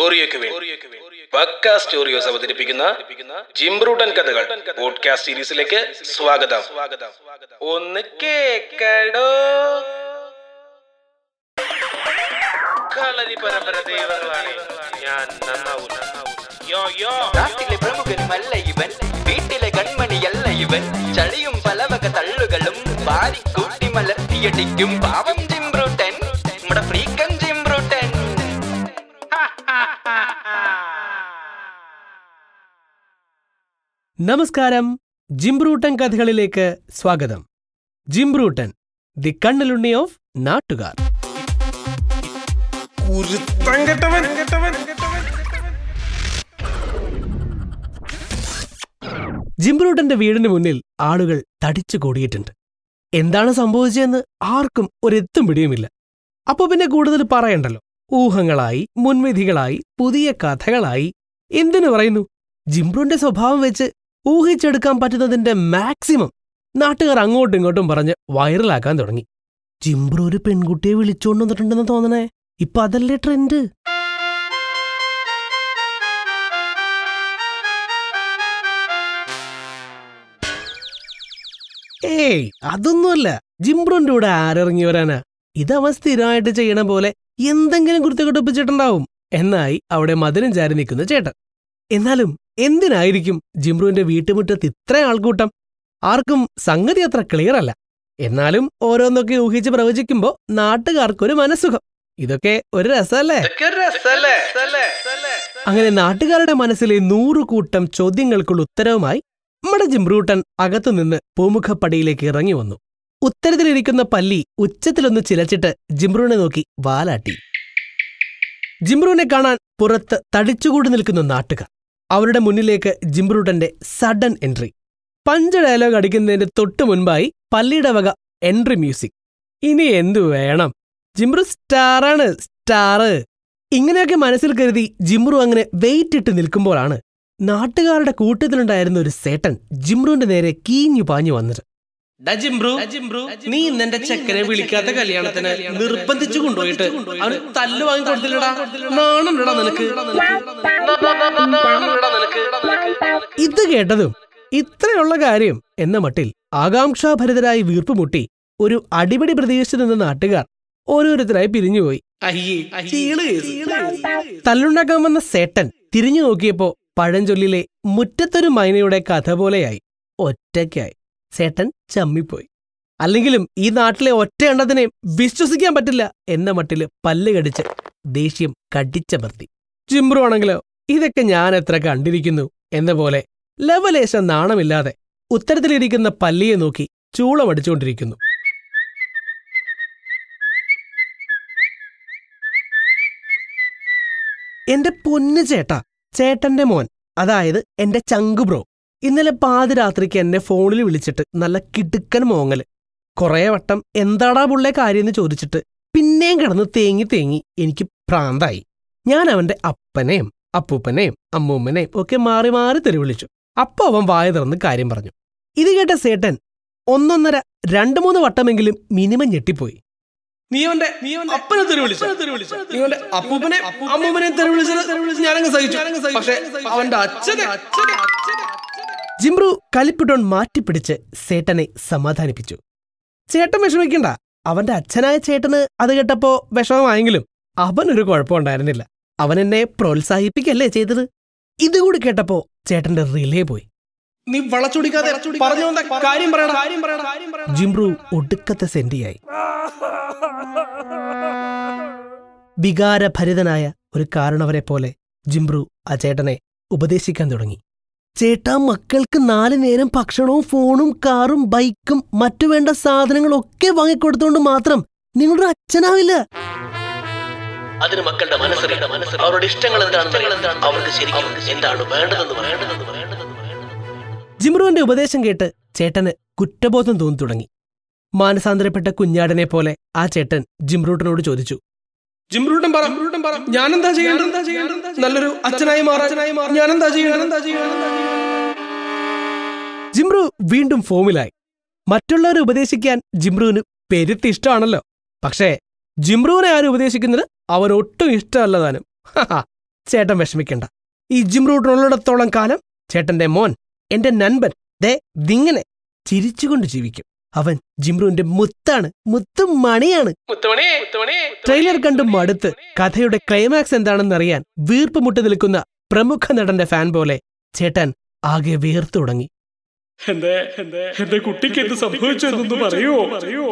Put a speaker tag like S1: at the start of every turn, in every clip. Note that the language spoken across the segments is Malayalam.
S1: സ്റ്റോറിയൊക്കെ വേണ്ടി പക്ക സ്റ്റോറിയോസ് അവതരിപ്പിക്കുന്ന ജിംബ്രൂട്ടൻ കഥകൾ പോഡ്കാസ്റ്റ് സീരീസിലേക്ക് സ്വാഗതം ഒന്ന് കേക്കടോ കളരി പരമ്പര ദൈവങ്ങളാണ് ഞാൻ നന്നാവൂല യോ യോ
S2: നാട്ടിലെ പ്രമുഖനുമല്ല ഇവൻ വീട്ടിലെ കൺമണിയല്ല ഇവൻ ചളിയും പലവക തള്ളുകളും വാരിക്കൂട്ടി മലർത്തിയടിക്കും പാവം ജിംബ്രൂട്ടൻ നമ്മുടെ ഫ്രീക്കൻ ജിംബ്രൂട്ടൻ
S3: നമസ്കാരം ജിംബ്രൂട്ടൻ കഥകളിലേക്ക് സ്വാഗതം ജിംബ്രൂട്ടൻ ദി കണ്ണിലുണ്ണി ഓഫ് നാട്ടുകാർ ജിംബ്രൂട്ടന്റെ വീടിന് മുന്നിൽ ആളുകൾ തടിച്ചു കൂടിയിട്ടുണ്ട് എന്താണ് സംഭവിച്ചതെന്ന് ആർക്കും ഒരെത്തും പിടിയുമില്ല അപ്പൊ പിന്നെ കൂടുതൽ പറയണ്ടല്ലോ ഊഹങ്ങളായി മുൻവിധികളായി പുതിയ കഥകളായി എന്തിനു പറയുന്നു ജിംബ്രുവിന്റെ സ്വഭാവം വെച്ച് ഊഹിച്ചെടുക്കാൻ പറ്റുന്നതിന്റെ മാക്സിമം നാട്ടുകാർ അങ്ങോട്ടും ഇങ്ങോട്ടും പറഞ്ഞ് വൈറലാക്കാൻ തുടങ്ങി ജിംബ്രു ഒരു പെൺകുട്ടിയെ വിളിച്ചോണ്ട് വന്നിട്ടുണ്ടെന്ന് തോന്നണേ ഇപ്പൊ അതല്ലേ ട്രെൻഡ് ഏയ് അതൊന്നുമല്ല ജിംബ്രുവിന്റെ കൂടെ ആരിറങ്ങി വരാനാ ഇതവൻ സ്ഥിരമായിട്ട് ചെയ്യണ പോലെ എന്തെങ്കിലും കുരുത്തക്കെട്ടൊപ്പിച്ചിട്ടുണ്ടാവും എന്നായി അവിടെ മതിലും ചാരി നിൽക്കുന്ന ചേട്ടൻ എന്നാലും എന്തിനായിരിക്കും ജിംബ്രുവിന്റെ വീട്ടുമുറ്റത്ത് ഇത്ര ആൾക്കൂട്ടം ആർക്കും സംഗതി അത്ര ക്ലിയർ അല്ല എന്നാലും ഓരോന്നൊക്കെ ഊഹിച്ച് പ്രവചിക്കുമ്പോ നാട്ടുകാർക്കൊരു മനസ്സുഖം ഇതൊക്കെ ഒരു രസമല്ലേ
S1: ഇതൊക്കെ ഒരു രസല്ലേ
S3: അങ്ങനെ നാട്ടുകാരുടെ മനസ്സിലെ നൂറുകൂട്ടം ചോദ്യങ്ങൾക്കുള്ള ഉത്തരവുമായി നമ്മുടെ ജിംബ്രൂട്ടൻ അകത്തുനിന്ന് പൂമുഖപ്പടിയിലേക്ക് ഇറങ്ങി വന്നു ഉത്തരത്തിലിരിക്കുന്ന പല്ലി ഉച്ചത്തിലൊന്ന് ചിലച്ചിട്ട് ജിംബ്രൂനെ നോക്കി വാലാട്ടി ജിംബ്രൂനെ കാണാൻ പുറത്ത് തടിച്ചുകൂടി നിൽക്കുന്ന നാട്ടുകാർ അവരുടെ മുന്നിലേക്ക് ജിംബ്രൂട്ടന്റെ സഡൻ എൻട്രി പഞ്ച് ഡയലോഗ് അടിക്കുന്നതിന്റെ തൊട്ടു മുൻപായി പല്ലിയുടെ വക എൻട്രി മ്യൂസിക് ഇനി എന്തു വേണം ജിംബ്രു സ്റ്റാറാണ് സ്റ്റാറ് ഇങ്ങനെയൊക്കെ മനസ്സിൽ കരുതി ജിംറു അങ്ങനെ വെയിറ്റ് ഇട്ട് നിൽക്കുമ്പോഴാണ് നാട്ടുകാരുടെ കൂട്ടത്തിലുണ്ടായിരുന്ന ഒരു സേട്ടൻ ജിംറുവിന്റെ നേരെ കീഞ്ഞു പാഞ്ഞു വന്നത് നീ ഇന്നെന്റെ ചെക്കനെ വിളിക്കാത്ത കല്യാണത്തിന് നിർബന്ധിച്ചു കൊണ്ടുപോയിട്ട് അവന് തല്ല് വാങ്ങി കൊടുത്തില്ലടാ നാണുണ്ടടാ നിനക്ക് ഇത് കേട്ടതും ഇത്രയുള്ള കാര്യം എന്ന മട്ടിൽ ആകാംക്ഷാഭരിതരായി വീർപ്പുമുട്ടി ഒരു അടിപിടി പ്രതീക്ഷിച്ചു നിന്ന നാട്ടുകാർ ഓരോരുത്തരായി പിരിഞ്ഞുപോയി തല്ലുണ്ടാക്കാൻ വന്ന സേട്ടൻ തിരിഞ്ഞു നോക്കിയപ്പോ പഴഞ്ചൊല്ലിലെ മുറ്റത്തൊരു മൈനയുടെ കഥ പോലെയായി ഒറ്റയ്ക്കായി സേട്ടൻ ചമ്മിപ്പോയി അല്ലെങ്കിലും ഈ നാട്ടിലെ ഒറ്റ എണ്ണത്തിനെ വിശ്വസിക്കാൻ പറ്റില്ല എന്ന മട്ടില് പല്ല് കടിച്ച് ദേഷ്യം കടിച്ചമർത്തി ചിമ്പ്രു ആണെങ്കിലോ ഇതൊക്കെ ഞാൻ എത്ര കണ്ടിരിക്കുന്നു എന്ന പോലെ ലവലേശം നാണമില്ലാതെ ഉത്തരത്തിലിരിക്കുന്ന പല്ലിയെ നോക്കി ചൂളമടിച്ചുകൊണ്ടിരിക്കുന്നു എന്റെ പൊന്നു ചേട്ടാ ചേട്ടന്റെ മോൻ അതായത് എന്റെ ചങ്കു ബ്രോ ഇന്നലെ പാതിരാത്രിക്ക് എന്നെ ഫോണിൽ വിളിച്ചിട്ട് നല്ല കിടുക്കൻ മോങ്ങല് കുറേ വട്ടം എന്താടാ പുള്ളേ കാര്യമെന്ന് ചോദിച്ചിട്ട് പിന്നെയും കിടന്ന് തേങ്ങി തേങ്ങി എനിക്ക് ഭ്രാന്തായി ഞാൻ അവന്റെ അപ്പനെയും അപ്പൂപ്പനെയും അമ്മൂമ്മനെയും ഒക്കെ മാറി മാറി തെറി വിളിച്ചു അപ്പൊ അവൻ വായ തുറന്ന് കാര്യം പറഞ്ഞു ഇത് കേട്ട സേട്ടൻ ഒന്നൊന്നര രണ്ടു മൂന്ന് വട്ടമെങ്കിലും മിനിമം ഞെട്ടിപ്പോയി നീ അവന്റെ അപ്പനെ തെറി വിളിച്ചു നീ അവന്റെ അപ്പൂപ്പനെ അമ്മൂമ്മനെ തെറി വിളിച്ചത് ഞാനങ്ങ് സഹിച്ചു പക്ഷെ അവന്റെ അച്ഛനെ ജിംബ്രു കലിപ്പിട്ടോൺ മാറ്റിപ്പിടിച്ച് സേട്ടനെ സമാധാനിപ്പിച്ചു ചേട്ടൻ വിഷമിക്കണ്ട അവന്റെ അച്ഛനായ ചേട്ടന് അത് കേട്ടപ്പോ വിഷമമായെങ്കിലും അവനൊരു കുഴപ്പമുണ്ടായിരുന്നില്ല അവൻ എന്നെ പ്രോത്സാഹിപ്പിക്കല്ലേ ചെയ്തത് ഇതുകൂടി കേട്ടപ്പോ ചേട്ടന്റെ റിലേ പോയി നീ വളച്ചൊടിക്കാതെ പറഞ്ഞു വന്ന കാര്യം പറയടാ ജിംബ്രു ഒടുക്കത്തെ സെന്റിയായി വികാരഭരിതനായ ഒരു കാരണവരെ പോലെ ജിംബ്രു ആ ചേട്ടനെ ഉപദേശിക്കാൻ തുടങ്ങി ചേട്ടാ മക്കൾക്ക് നാല് നേരം ഭക്ഷണവും ഫോണും കാറും ബൈക്കും മറ്റു വേണ്ട സാധനങ്ങളൊക്കെ വാങ്ങിക്കൊടുത്തോണ്ട് മാത്രം നിങ്ങളുടെ അച്ഛനാവില്ല
S1: അതിന് മക്കളുടെ മനസ്സറിയണം അവരുടെ ഇഷ്ടങ്ങൾ എന്താണെന്ന് അവർക്ക് ശരിക്കും എന്താണ് വേണ്ടതെന്ന് വേണ്ടതെന്ന് വേണ്ടതെന്ന്
S3: ജിമ്രുവിന്റെ ഉപദേശം കേട്ട് ചേട്ടന് കുറ്റബോധം തോന്നി തുടങ്ങി മാനസാന്തരപ്പെട്ട കുഞ്ഞാടനെ പോലെ ആ ചേട്ടൻ ജിംറൂട്ടനോട് ചോദിച്ചു ജിംറൂട്ടൻ പറ പറ ഞാനെന്താ ചെയ്യേണ്ടത് നല്ലൊരു അച്ഛനായി മാറാനായി ഞാനെന്താ ചെയ്യേണ്ടത് ജിംറു വീണ്ടും ഫോമിലായി മറ്റുള്ളവരെ ഉപദേശിക്കാൻ ജിംറുവിന് പെരുത്ത് ഇഷ്ടമാണല്ലോ പക്ഷേ ജിംറുവിനെ ആരും ഉപദേശിക്കുന്നത് അവൻ ഒട്ടും ഇഷ്ടമല്ല താനും ഹഹ. ചേട്ടൻ വിഷമിക്കണ്ട ഈ ജിം റൂട്ടിനുള്ളിടത്തോളം കാലം ചേട്ടന്റെ മോൻ എന്റെ നൻപൻ ദേ ദിങ്ങനെ ചിരിച്ചുകൊണ്ട് ജീവിക്കും അവൻ ജിംറുവിന്റെ മുത്താണ് മുത്തും മണിയാണ് ട്രെയിലർ കണ്ട് മടുത്ത് കഥയുടെ ക്ലൈമാക്സ് എന്താണെന്നറിയാൻ വീർപ്പ് മുട്ടി നിൽക്കുന്ന പ്രമുഖ നടന്റെ ഫാൻ പോലെ ചേട്ടൻ ആകെ വീർത്തു തുടങ്ങി
S4: എന്റെ എന്റെ എന്റെ കുട്ടിക്ക് എന്ത് സംഭവിച്ചു എന്നൊന്ന് പറയോ പറയോ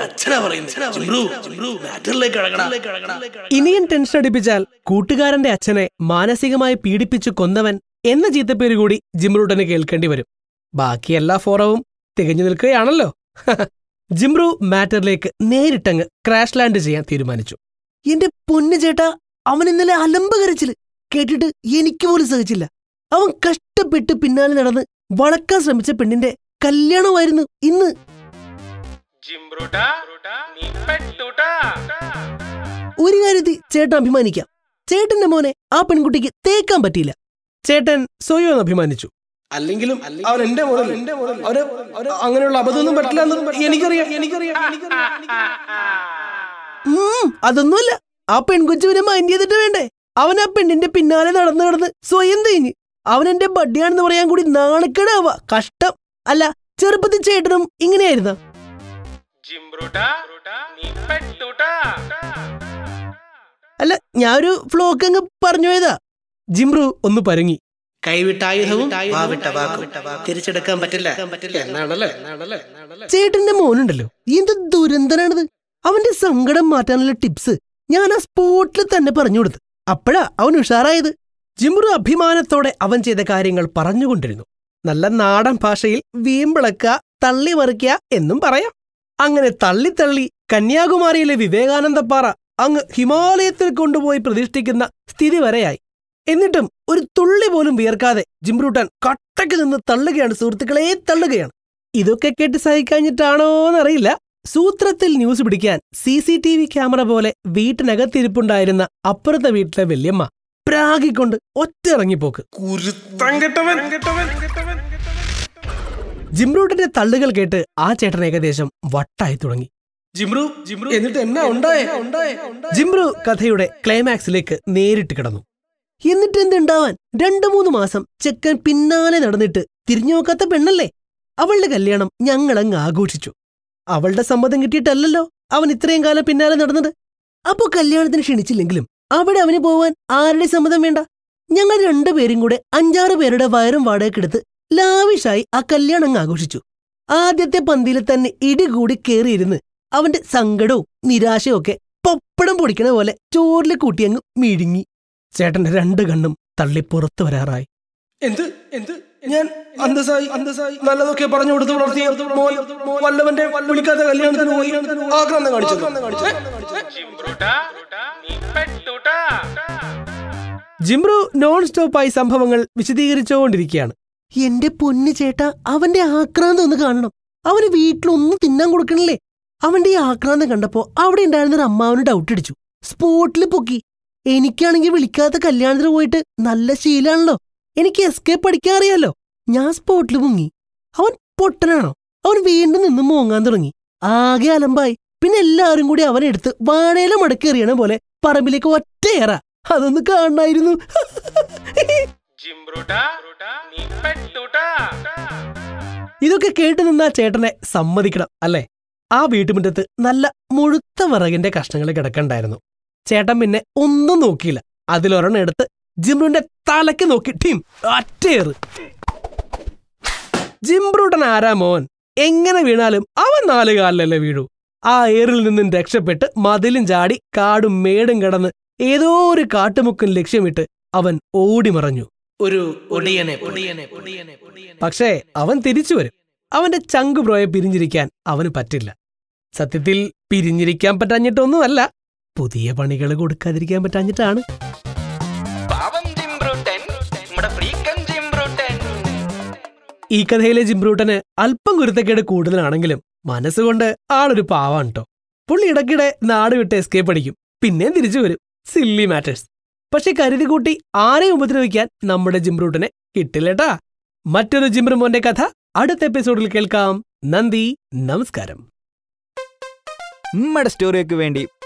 S3: ഇനിയും ടെൻഷൻ അടിപ്പിച്ചാൽ കൂട്ടുകാരന്റെ അച്ഛനെ മാനസികമായി പീഡിപ്പിച്ചു കൊന്നവൻ എന്ന ചീത്തപ്പേര് കൂടി ജിംറൂട്ടന് കേൾക്കേണ്ടി വരും ബാക്കി എല്ലാ ഫോറവും തികഞ്ഞു നിൽക്കുകയാണല്ലോ ജിംറു മാറ്ററിലേക്ക് നേരിട്ടങ്ങ് ക്രാഷ് ലാൻഡ് ചെയ്യാൻ തീരുമാനിച്ചു എന്റെ പൊന്നു ചേട്ടാ അവൻ ഇന്നലെ അലമ്പ് കരച്ചില് കേട്ടിട്ട് എനിക്ക് പോലും സഹിച്ചില്ല അവൻ കഷ്ടപ്പെട്ട് പിന്നാലെ നടന്ന് വളക്കാൻ ശ്രമിച്ച പെണ്ണിന്റെ കല്യാണമായിരുന്നു ഇന്ന് ഒരു കാര്യത്തിൽ ചേട്ടൻ അഭിമാനിക്കാം ചേട്ടന്റെ മോനെ ആ പെൺകുട്ടിക്ക് തേക്കാൻ പറ്റിയില്ല ചേട്ടൻ സ്വയം ഒന്ന് അഭിമാനിച്ചു അല്ലെങ്കിലും അവൻ എന്റെ മോനല്ലേ എന്റെ അവന് അവന് അങ്ങനെയുള്ള അബദ്ധമൊന്നും പറ്റില്ല എന്ന് എനിക്കറിയാം എനിക്കറിയാം ഉം, അതൊന്നുമല്ല ആ പെൺകൊച്ചുവിനെ മൈൻഡ് ചെയ്തിട്ട് വേണ്ടേ അവൻ ആ പെണ്ണിന്റെ പിന്നാലെ നടന്ന് നടന്ന് സ്വയം തേഞ്ഞ് അവൻ എന്റെ ബഡ്ഡിയാണെന്ന് പറയാൻ കൂടി നാണക്കേടാവാ കഷ്ടം അല്ല ചെറുപ്പത്തിൽ ചേട്ടനും ഇങ്ങനെയായിരുന്ന അല്ല ഞാനൊരു ഫ്ലോക്ക് അങ്ങ് പറഞ്ഞു പോയതാ ജിംറു ഒന്ന് പരങ്ങി കൈവിട്ട ആയുധവും വാവിട്ട വാക്കും തിരിച്ചെടുക്കാൻ പറ്റില്ല എന്നാണല്ലേ ചേട്ടന്റെ മോനുണ്ടല്ലോ എന്ത് ദുരന്തനാണിത് അവന്റെ സങ്കടം മാറ്റാനുള്ള ടിപ്സ് ഞാൻ ആ സ്പോട്ടിൽ തന്നെ പറഞ്ഞു കൊടുത്തു അപ്പോഴാ അവൻ ഉഷാറായത് ജിംറു അഭിമാനത്തോടെ അവൻ ചെയ്ത കാര്യങ്ങൾ പറഞ്ഞുകൊണ്ടിരുന്നു നല്ല നാടൻ ഭാഷയിൽ വീമ്പിളക്ക തള്ളി മറിക്കുക എന്നും പറയാം അങ്ങനെ തള്ളി തള്ളി കന്യാകുമാരിയിലെ വിവേകാനന്ദപ്പാറ അങ്ങ് ഹിമാലയത്തിൽ കൊണ്ടുപോയി പ്രതിഷ്ഠിക്കുന്ന സ്ഥിതി വരെയായി എന്നിട്ടും ഒരു തുള്ളി പോലും വിയർക്കാതെ ജിംറൂട്ടൻ കട്ടയ്ക്ക് നിന്ന് തള്ളുകയാണ് സുഹൃത്തുക്കളെ തള്ളുകയാണ് ഇതൊക്കെ കേട്ട് സഹിക്കാഞ്ഞിട്ടാണോ എന്നറിയില്ല സൂത്രത്തിൽ ന്യൂസ് പിടിക്കാൻ C C T V camera പോലെ വീട്ടിനകത്തിരിപ്പുണ്ടായിരുന്ന അപ്പുറത്തെ വീട്ടിലെ വല്യമ്മ പ്രാഗിക്കൊണ്ട് ഒറ്റ ഇറങ്ങിപ്പോക്ക് ജിംറൂട്ടിന്റെ തള്ളുകൾ കേട്ട് ആ ചേട്ടൻ ഏകദേശം വട്ടായി തുടങ്ങി ജിംറു ജിംറു എന്നിട്ട് എന്നാ ഉണ്ടായേ ജിംറു കഥയുടെ ക്ലൈമാക്സിലേക്ക് നേരിട്ട് കിടന്നു എന്നിട്ട് എന്തുണ്ടാവാൻ രണ്ടു മൂന്ന് മാസം ചെക്കൻ പിന്നാലെ നടന്നിട്ട് തിരിഞ്ഞു നോക്കാത്ത പെണ്ണല്ലേ അവളുടെ കല്യാണം ഞങ്ങളങ്ങ് ആഘോഷിച്ചു അവളുടെ സമ്മതം കിട്ടിയിട്ടല്ലല്ലോ അവൻ ഇത്രയും കാലം പിന്നാലെ നടന്നത് അപ്പോ കല്യാണത്തിന് ക്ഷണിച്ചില്ലെങ്കിലും അവിടെ അവന് പോവാൻ ആരുടെ സമ്മതം വേണ്ട ഞങ്ങൾ രണ്ടുപേരും കൂടെ അഞ്ചാറ് പേരുടെ വയറും വാടകയ്ക്കെടുത്ത് ലാവിഷായി ആ കല്യാണം അങ്ങ് ആഘോഷിച്ചു ആദ്യത്തെ പന്തിയിൽ തന്നെ ഇടികൂടി കേറിയിരുന്ന് അവന്റെ സങ്കടവും നിരാശയും ഒക്കെ പപ്പടം പൊടിക്കണ പോലെ ചോറിൽ കൂട്ടിയങ്ങ് മിഴുങ്ങി ചേട്ടന്റെ രണ്ട് കണ്ണും തള്ളി പുറത്തു വരാറായി എന്ത് എന്ത് ഞാൻ അന്തസായി അന്തസായി നല്ലതൊക്കെ പറഞ്ഞു കൊടുത്ത് വളർത്തിയ മോൻ വല്ലവന്റെ വിളിക്കാത്ത കല്യാണത്തിന് പോയി ആക്രാന്തം കാണിച്ചു ജിംറു നോൺ സ്റ്റോപ്പായി സംഭവങ്ങൾ വിശദീകരിച്ചുകൊണ്ടിരിക്കുകയാണ് എന്റെ പൊന്നു ചേട്ടാ അവന്റെ ആക്രാന്തം ഒന്ന് കാണണം അവന് വീട്ടിലൊന്നും തിന്നാൻ കൊടുക്കണില്ലേ അവന്റെ ഈ ആക്രാന്തം കണ്ടപ്പോ അവിടെ ഉണ്ടായിരുന്ന ഒരു അമ്മാവന് ഡൗട്ട് അടിച്ചു സ്പോട്ടിൽ പൊക്കി എനിക്കാണെങ്കിൽ വിളിക്കാത്ത കല്യാണത്തിന് പോയിട്ട് നല്ല ശീലാണല്ലോ എനിക്ക് എസ്കേപ്പ് അടിക്കാൻ അറിയാലോ ഞാൻ സ്പോട്ടിൽ മുങ്ങി അവൻ പൊട്ടനാണോ അവൻ വീണ്ടും നിന്ന് മോങ്ങാൻ തുടങ്ങി ആകെ അലമ്പായി പിന്നെ എല്ലാവരും കൂടി അവനെടുത്ത് വാഴയില മടക്കി എറിയണ പോലെ പറമ്പിലേക്ക് ഒറ്റയേറ അതൊന്ന് കാണായിരുന്നു ഇതൊക്കെ കേട്ടു നിന്ന ആ ചേട്ടനെ സമ്മതിക്കണം അല്ലേ ആ വീട്ടുമുറ്റത്ത് നല്ല മുഴുത്ത വിറകിന്റെ കഷ്ണങ്ങൾ കിടക്കണ്ടായിരുന്നു ചേട്ടൻ പിന്നെ ഒന്നും നോക്കിയില്ല അതിലൊരെണ്ണം എടുത്ത് ജിംബ്രുവിന്റെ തലയ്ക്ക് നോക്കി ടീം അറ്റേറ് ജിംബ്രൂട്ടൻ ആരാ മോൻ എങ്ങനെ വീണാലും അവൻ നാല് കാലിലല്ലേ വീഴൂ ആ ഏറിൽ നിന്നും രക്ഷപ്പെട്ട് മതിലും ചാടി കാടും മേടും കടന്ന് ഏതോ ഒരു കാട്ടുമുക്കും ലക്ഷ്യമിട്ട് അവൻ ഓടിമറഞ്ഞു ഒരു ഒടിയനെ പക്ഷേ അവൻ തിരിച്ചു വരും അവന്റെ ചങ്കു ബ്രോയെ പിരിഞ്ഞിരിക്കാൻ അവന് പറ്റില്ല സത്യത്തിൽ പിരിഞ്ഞിരിക്കാൻ പറ്റാഞ്ഞിട്ടൊന്നുമല്ല പുതിയ പണികൾ കൊടുക്കാതിരിക്കാൻ പറ്റാഞ്ഞിട്ടാണ്
S2: പാവം ജിംബ്രൂട്ടൻ നമ്മുടെ ഫ്രീക്കൻ ജിംബ്രൂട്ടൻ
S3: ഈ കഥയിലെ ജിംബ്രൂട്ടന് അല്പം കുരുത്തക്കേട് കൂടുതലാണെങ്കിലും മനസ്സുകൊണ്ട് ആളൊരു പാവാണ് കേട്ടോ പുള്ളി ഇടയ്ക്കിടെ നാട് വിട്ട് എസ്കേപ്പ് അടിക്കും പിന്നെയും തിരിച്ചു വരും സില്ലി മാറ്റേഴ്സ് പക്ഷെ കരുതി കൂട്ടി ആരെയും ഉപദ്രവിക്കാൻ നമ്മുടെ ജിംബ്രൂട്ടനെ കിട്ടില്ലേട്ടാ മറ്റൊരു ജിംബ്രുമോന്റെ കഥ അടുത്ത എപ്പിസോഡിൽ കേൾക്കാം നന്ദി നമസ്കാരം
S5: നമ്മുടെ സ്റ്റോറിയൊക്കെ വേണ്ടി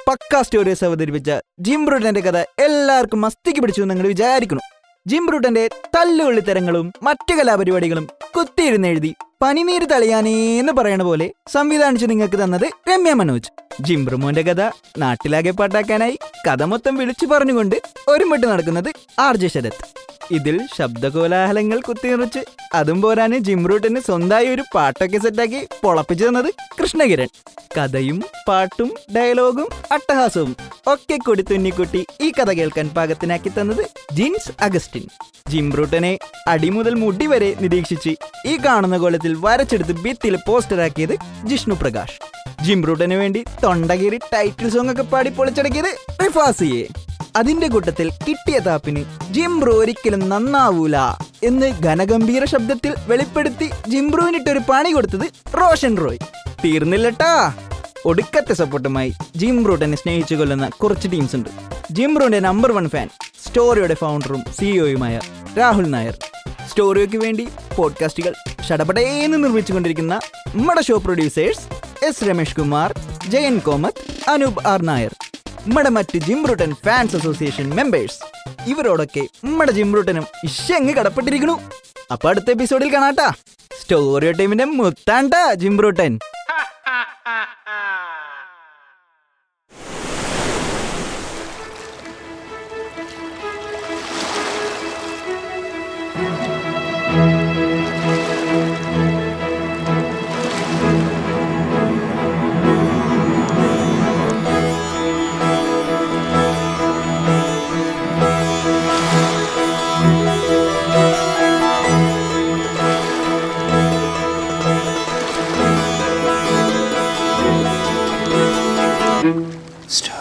S5: പക്കാ സ്റ്റോറീസ് അവതരിപ്പിച്ച ജിം ബ്രൂട്ടന്റെ കഥ എല്ലാവർക്കും മസ്തിക്ക് പിടിച്ചു എന്ന് നിങ്ങൾ വിചാരിക്കണം ജിം ബ്രൂട്ടന്റെ തല്ലുകൊള്ളിത്തരങ്ങളും മറ്റു കലാപരിപാടികളും കുത്തിയിരുന്നെഴുതി പനിനീര് തളിയാനേന്ന് പറയണ പോലെ സംവിധാനിച്ച് നിങ്ങൾക്ക് തന്നത് രമ്യ മനോജ് ജിം ബ്രമോന്റെ കഥ നാട്ടിലാകെ പാട്ടാക്കാനായി കഥ മൊത്തം വിളിച്ചു പറഞ്ഞുകൊണ്ട് ഒരുമിട്ട് നടക്കുന്നത് ആർ ജെ ശരത് ഇതിൽ ശബ്ദകോലാഹലങ്ങൾ കുത്തിനിറച്ച് അതും പോരാന് ജിംറൂട്ടിന് സ്വന്തമായി ഒരു പാട്ടൊക്കെ സെറ്റാക്കി പൊളപ്പിച്ചു തന്നത് കൃഷ്ണകിരൺ കഥയും പാട്ടും ഡയലോഗും അട്ടഹാസവും ഒക്കെ കൂടി തുന്നിക്കുട്ടി ഈ കഥ കേൾക്കാൻ പാകത്തിനാക്കി തന്നത് ജിൻസ് അഗസ്റ്റിൻ ജിംബ്രൂട്ടനെ അടിമുതൽ മുടി വരെ നിരീക്ഷിച്ച് ഈ കാണുന്ന കോലത്തിൽ വരച്ചെടുത്ത് ഭിത്തിയിൽ പോസ്റ്ററാക്കിയത് ജിഷ്ണു പ്രകാശ് ജിംബ്രൂട്ടന് വേണ്ടി തൊണ്ടകീറി ടൈറ്റിൽ സോങ് ഒക്കെ പാടി പൊളിച്ചടക്കിയത് റിഫാസിയെ അതിന്റെ കൂട്ടത്തിൽ കിട്ടിയ താപ്പിന് ജിംബ്രു ഒരിക്കലും നന്നാവൂല എന്ന് ഘനഗംഭീര ശബ്ദത്തിൽ വെളിപ്പെടുത്തി ജിംബ്രുവിനിട്ടൊരു പണി കൊടുത്തത് റോഷൻ റോയ് തീർന്നില്ലട്ടാ ഒടുക്കത്തെ സപ്പോർട്ടുമായി ജിംബ്രൂട്ടനെ സ്നേഹിച്ചു കൊല്ലുന്ന കുറച്ച് ടീംസ് ഉണ്ട് ജിംബ്രൂന്റെ നമ്പർ വൺ ഫാൻ സ്റ്റോറിയുടെ ഫൗണ്ടറും സിഇഒയുമായ രാഹുൽ നായർ സ്റ്റോറിയോയ്ക്ക് വേണ്ടി പോഡ്കാസ്റ്റുകൾ ഷടപടേന്ന് നിർമ്മിച്ചുകൊണ്ടിരിക്കുന്ന നമ്മുടെ show producers S Ramesh Kumar Jayan Komath Anoop R Nair നമ്മുടെ മറ്റ് ജിംബ്രൂട്ടൻ ഫാൻസ് അസോസിയേഷൻ മെമ്പേഴ്സ് ഇവരോടൊക്കെ നമ്മുടെ ജിംബ്രൂട്ടനും ഇഷങ്ങ് കടപ്പെട്ടിരിക്കണു അപ്പൊ അടുത്ത എപ്പിസോഡിൽ കാണാട്ടാ സ്റ്റോറിയോ ടീമിന്റെ മുത്താണ്ടാ ജിംബ്രൂട്ടൻ
S6: Story.